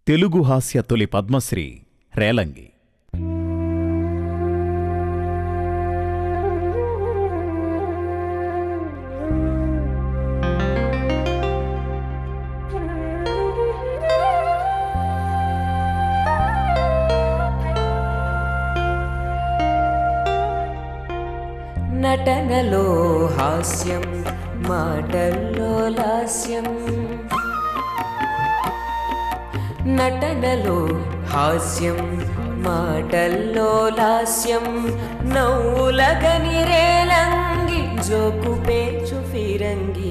తెలుగు హాస్య తొలి పద్మశ్రీ రేలంగి నటనలో హాస్యం మాటల్లో లాస్యం నటనలో హాస్యం మాటల్లో లాస్యం నవ్వులగని రేలంగి జోకు పేచు ఫిరంగి